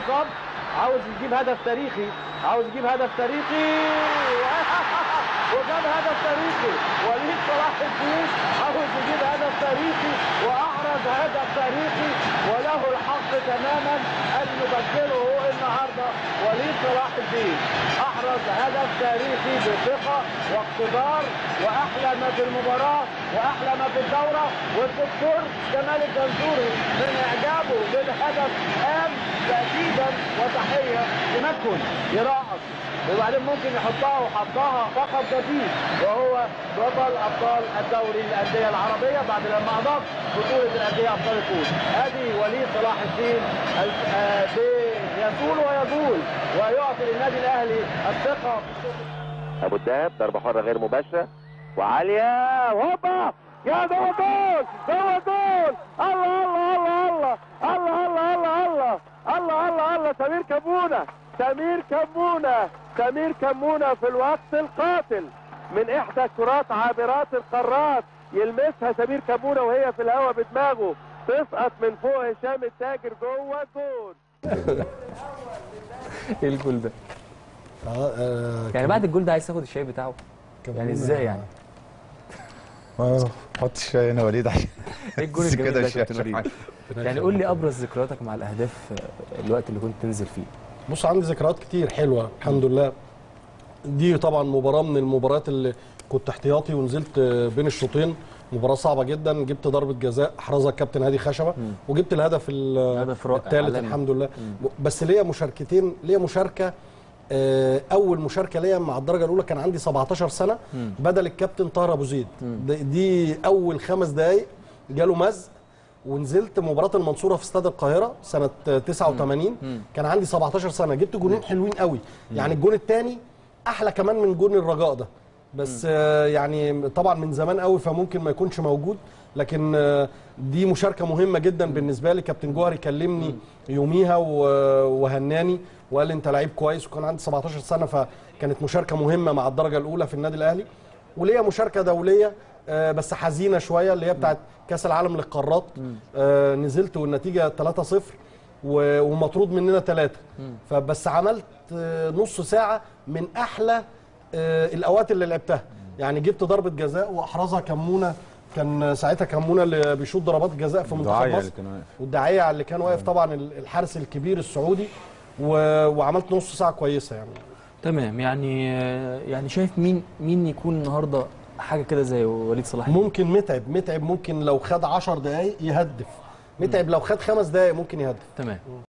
بالظبط عاوز يجيب هدف تاريخي عاوز يجيب هدف تاريخي وجاب هدف تاريخي وليد صلاح الدين عاوز يجيب هدف تاريخي واحرز هدف تاريخي وله الحق تماما ان يبدله هو النهارده وليد صلاح الدين احرز هدف تاريخي بثقه واقتدار واحلى ما في المباراه واحلى ما في الدوره والدكتور جمال الجنزوري من اعجابه بالهدف قام تاكيدا وتحيه تمكن يرقص وبعدين ممكن يحطها وحطها فقط جديد وهو بطل ابطال الدوري الانديه العربيه بعد لما اضاف بطوله الانديه ابطال الكون هذه وليد صلاح الدين ال- آه، بيزول ويزول ويعطي للنادي الاهلي الثقه ابو الدهب ضربه حره غير مباشره وعاليه هوبا يا جوه جول جوه جول الله الله الله الله الله الله الله الله الله الله سمير كمونه سمير كمونه سمير كمونه في الوقت القاتل من احدى الكرات عابرات القارات يلمسها سمير كمونه وهي في الهواء بدماغه تسقط من فوق هشام التاجر جوه الجول ايه الجول ده؟ اه آه، يعني بعد الجول ده عايز تاخد الشاي بتاعه كان يعني بيقول- ازاي يعني؟ اه حط الشاي هنا وليد عشان ايه الجول بس الجميل كده ده يا الشاي كابتن وليد؟ ربنا يعني قول لي ابرز ذكرياتك مع الاهداف آه، الوقت اللي كنت تنزل فيه بص عندي ذكريات كتير حلوه الحمد لله دي طبعا مباراه من المباريات اللي كنت احتياطي ونزلت بين الشوطين مباراه صعبه جدا جبت ضربه جزاء احرزها الكابتن هادي خشبه وجبت الهدف ال- هدف رائع، الثالث عالمي. الحمد لله بس ليا مشاركتين ليا مشاركه آه، اول مشاركه ليا مع الدرجه الاولى كان عندي 17 سنه بدل الكابتن طاهر ابو زيد دي- دي اول خمس دقائق جاله مزق ونزلت مباراه المنصوره في استاد القاهره سنه 89 كان عندي 17 سنه جبت جونين حلوين قوي يعني الجون الثاني احلى كمان من جون الرجاء ده بس آه، يعني طبعا من زمان قوي فممكن ما يكونش موجود لكن آه، دي مشاركه مهمه جدا بالنسبه لي كابتن جوهري كلمني يوميها و- وهناني وقال لي انت لعيب كويس وكان عندي 17 سنه فكانت مشاركه مهمه مع الدرجه الاولى في النادي الاهلي وليا مشاركه دوليه آه، بس حزينه شويه اللي هي بتاعت كاس العالم للقارات آه، نزلت والنتيجه 3-0 و- ومطرود مننا ثلاثه فبس عملت آه، نص ساعه من احلى آه، الاوقات اللي لعبتها يعني جبت ضربه جزاء واحرزها كمونه كان ساعتها كمونه اللي بيشوط ضربات جزاء في منتخب دعاية مصر اللي كان واقف. والداعيه على اللي كان واقف طبعا ال- الحارس الكبير السعودي و- وعملت نص ساعه كويسه يعني تمام يعني آه، يعني شايف مين مين يكون النهارده حاجه كده زي وليد صلاح الدين؟ ممكن متعب متعب ممكن لو خد 10 دقائق يهدف متعب لو خد خمس دقائق ممكن يهدف تمام